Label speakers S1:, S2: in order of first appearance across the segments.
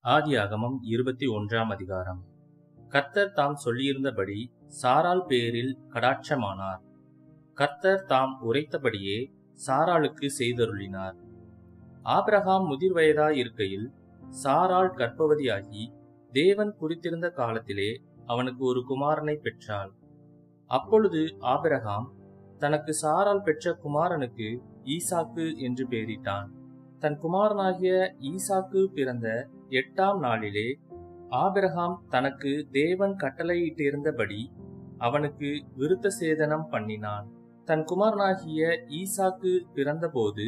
S1: ஆதியாகமம் இருபத்தி ஒன்றாம் அதிகாரம் கர்த்தர் தாம் சொல்லியிருந்தபடி சாராள் பேரில் கடாட்சமானார் கர்த்தர் தாம் உரைத்தபடியே சாராளுக்கு செய்தருளினார் ஆபிரகாம் முதிர் வயதாய் இருக்கையில் சாராள் கர்ப்பவதியாகி தேவன் குறித்திருந்த காலத்திலே அவனுக்கு ஒரு குமாரனை பெற்றாள் அப்பொழுது ஆபிரகாம் தனக்கு சாராள் பெற்ற குமாரனுக்கு ஈசாக்கு என்று பெயரிட்டான் தன் குமாரனாகிய ஈசாக்கு பிறந்த எட்டாம் நாளிலே ஆபிரகாம் தனக்கு தேவன் கட்டளையிட்டிருந்தபடி அவனுக்கு விருத்த சேதனம் பண்ணினான் தன் குமாரனாகிய ஈசாக்கு பிறந்தபோது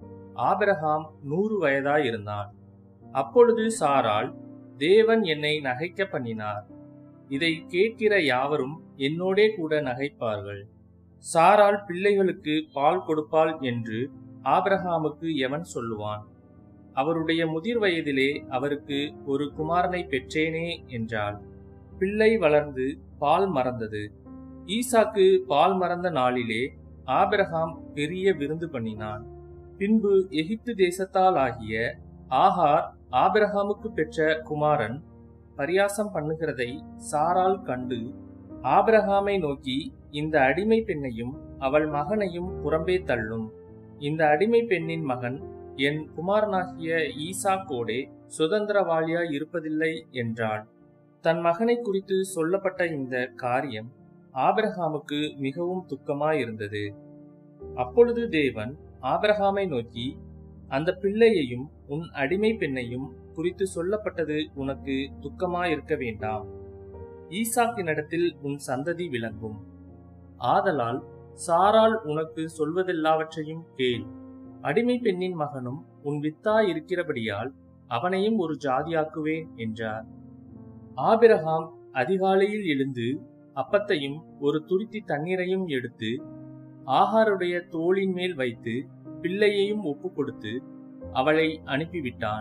S1: ஆபிரகாம் நூறு வயதாயிருந்தான் அப்பொழுது சாராள் தேவன் என்னை நகைக்க பண்ணினார் இதை கேட்கிற யாவரும் என்னோடே கூட நகைப்பார்கள் சாராள் பிள்ளைகளுக்கு பால் கொடுப்பாள் என்று ஆபிரகாமுக்கு எவன் சொல்லுவான் அவருடைய முதிர் வயதிலே அவருக்கு ஒரு குமாரனை பெற்றேனே என்றாள் பிள்ளை வளர்ந்து பால் மறந்தது ஈசாக்கு பால் மறந்த நாளிலே ஆபிரகாம் பெரிய விருந்து பண்ணினான் பின்பு எகிப்து தேசத்தால் ஆகிய ஆகார் ஆபிரகாமுக்கு பெற்ற குமாரன் பரியாசம் பண்ணுகிறதை சாரால் கண்டு ஆபிரகாமை நோக்கி இந்த அடிமை பெண்ணையும் அவள் மகனையும் புறம்பே தள்ளும் இந்த அடிமை பெண்ணின் மகன் என் குமாரனாகிய ஈசாக்கோடே சுதந்திரவாளியாய் இருப்பதில்லை என்றாள் தன் மகனை குறித்து சொல்லப்பட்ட இந்த காரியம் ஆபிரகாமுக்கு மிகவும் துக்கமாயிருந்தது அப்பொழுது தேவன் ஆபிரகாமை நோக்கி அந்த பிள்ளையையும் உன் அடிமை பெண்ணையும் குறித்து சொல்லப்பட்டது உனக்கு துக்கமாயிருக்க வேண்டாம் ஈசாக்கினிடத்தில் உன் சந்ததி விளங்கும் ஆதலால் சாரால் உனக்கு சொல்வதெல்லாவற்றையும் கேள் அடிமை பெண்ணின் மகனும் உன் வித்தாய் இருக்கிறபடியால் அவனையும் ஒரு ஜாதியாக்குவேன் என்றார் ஆபிரகாம் அதிகாலையில் எழுந்து அப்பத்தையும் ஒரு துருத்தி தண்ணீரையும் எடுத்து ஆகாருடைய தோளின் மேல் வைத்து பிள்ளையையும் ஒப்பு கொடுத்து அவளை அனுப்பிவிட்டான்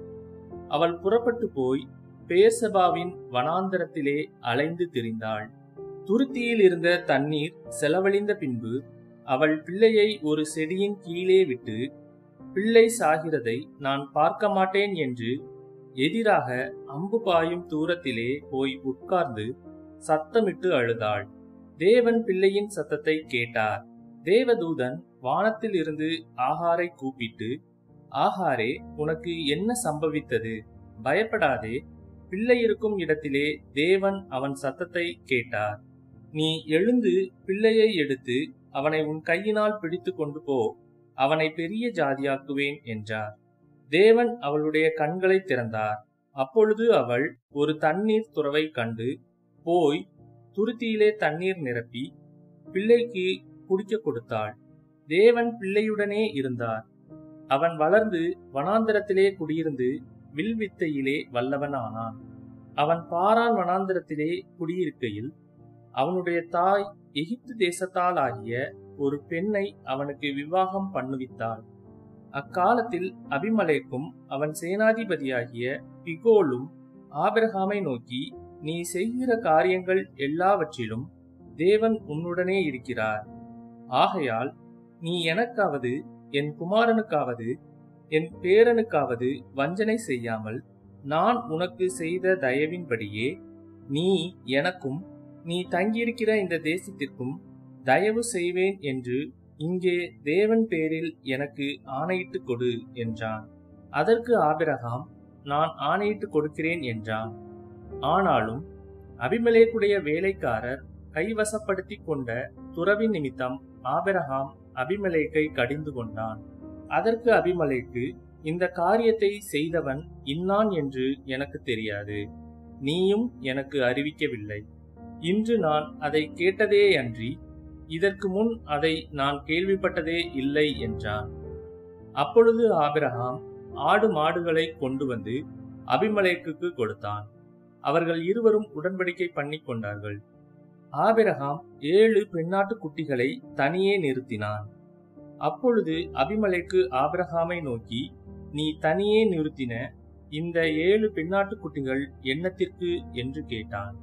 S1: அவள் புறப்பட்டு போய் பேர்சபாவின் வனாந்தரத்திலே அலைந்து திரிந்தாள் துருத்தியில் இருந்த தண்ணீர் செலவழிந்த பின்பு அவள் பிள்ளையை ஒரு செடியின் கீழே விட்டு பிள்ளை சாகிறதை நான் பார்க்க மாட்டேன் என்று எதிராக அம்பு பாயும் தூரத்திலே போய் உட்கார்ந்து சத்தமிட்டு அழுதாள் தேவன் பிள்ளையின் சத்தத்தை கேட்டார் தேவதூதன் வானத்தில் இருந்து ஆகாரை கூப்பிட்டு ஆகாரே உனக்கு என்ன சம்பவித்தது பயப்படாதே பிள்ளை இருக்கும் இடத்திலே தேவன் அவன் சத்தத்தை கேட்டார் நீ எழுந்து பிள்ளையை எடுத்து அவனை உன் கையினால் பிடித்து கொண்டு போ அவனை பெரிய ஜாதியாக்குவேன் என்றார் தேவன் அவளுடைய கண்களை திறந்தார் அப்பொழுது அவள் ஒரு தண்ணீர் துறவை கண்டு போய் துருத்தியிலே தண்ணீர் நிரப்பி பிள்ளைக்கு குடிக்க கொடுத்தாள் தேவன் பிள்ளையுடனே இருந்தார் அவன் வளர்ந்து வனாந்திரத்திலே குடியிருந்து வில்வித்தையிலே வல்லவனானான் அவன் பாரான் வனாந்திரத்திலே குடியிருக்கையில் அவனுடைய தாய் எகிப்து தேசத்தால் ஆகிய ஒரு பெண்ணை அவனுக்கு விவாகம் பண்ணுவித்தாள் அக்காலத்தில் அபிமலேக்கும் அவன் சேனாதிபதியாகிய பிகோலும் ஆபிரகாமை நோக்கி நீ செய்கிற காரியங்கள் எல்லாவற்றிலும் தேவன் உன்னுடனே இருக்கிறார் ஆகையால் நீ எனக்காவது என் குமாரனுக்காவது என் பேரனுக்காவது வஞ்சனை செய்யாமல் நான் உனக்கு செய்த தயவின்படியே நீ எனக்கும் நீ தங்கியிருக்கிற இந்த தேசத்திற்கும் தயவு செய்வேன் என்று இங்கே தேவன் பேரில் எனக்கு ஆணையிட்டு கொடு என்றான் அதற்கு ஆபிரகாம் நான் ஆணையிட்டு கொடுக்கிறேன் என்றான் ஆனாலும் அபிமலேக்குடைய வேலைக்காரர் கைவசப்படுத்தி கொண்ட துறவின் நிமித்தம் ஆபிரகாம் அபிமலேக்கை கடிந்து கொண்டான் அதற்கு அபிமலேக்கு இந்த காரியத்தை செய்தவன் இன்னான் என்று எனக்கு தெரியாது நீயும் எனக்கு அறிவிக்கவில்லை இன்று நான் அதை கேட்டதே அன்றி இதற்கு முன் அதை நான் கேள்விப்பட்டதே இல்லை என்றான் அப்பொழுது ஆபிரகாம் ஆடு மாடுகளை கொண்டு வந்து அபிமலேக்குக்கு கொடுத்தான் அவர்கள் இருவரும் உடன்படிக்கை பண்ணி கொண்டார்கள் ஆபிரகாம் ஏழு பெண்ணாட்டு குட்டிகளை தனியே நிறுத்தினான் அப்பொழுது அபிமலைக்கு ஆபிரகாமை நோக்கி நீ தனியே நிறுத்தின இந்த ஏழு பெண்ணாட்டு குட்டிகள் என்னத்திற்கு என்று கேட்டான்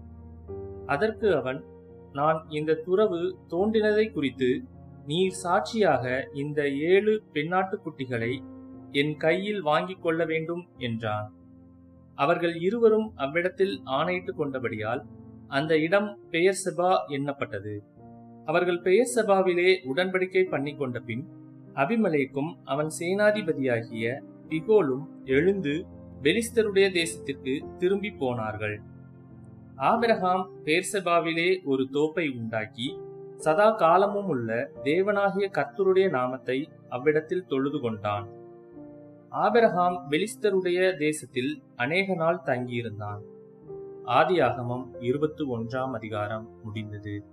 S1: அதற்கு அவன் நான் இந்த துறவு தோன்றினதை குறித்து நீர் சாட்சியாக இந்த ஏழு பெண்ணாட்டு குட்டிகளை என் கையில் வாங்கிக் கொள்ள வேண்டும் என்றான் அவர்கள் இருவரும் அவ்விடத்தில் ஆணையிட்டுக் கொண்டபடியால் அந்த இடம் பெயர் செபா எண்ணப்பட்டது அவர்கள் பெயர் செபாவிலே உடன்படிக்கை பண்ணி கொண்ட பின் அபிமலேக்கும் அவன் சேனாதிபதியாகிய பிகோலும் எழுந்து பெலிஸ்தருடைய தேசத்திற்கு திரும்பி போனார்கள் ஆபிரகாம் பேர்செபாவிலே ஒரு தோப்பை உண்டாக்கி சதா காலமும் உள்ள தேவனாகிய கர்த்தருடைய நாமத்தை அவ்விடத்தில் தொழுது கொண்டான் ஆபிரகாம் பெலிஸ்தருடைய தேசத்தில் அநேக நாள் தங்கியிருந்தான் ஆதியாகமம் இருபத்தி ஒன்றாம் அதிகாரம் முடிந்தது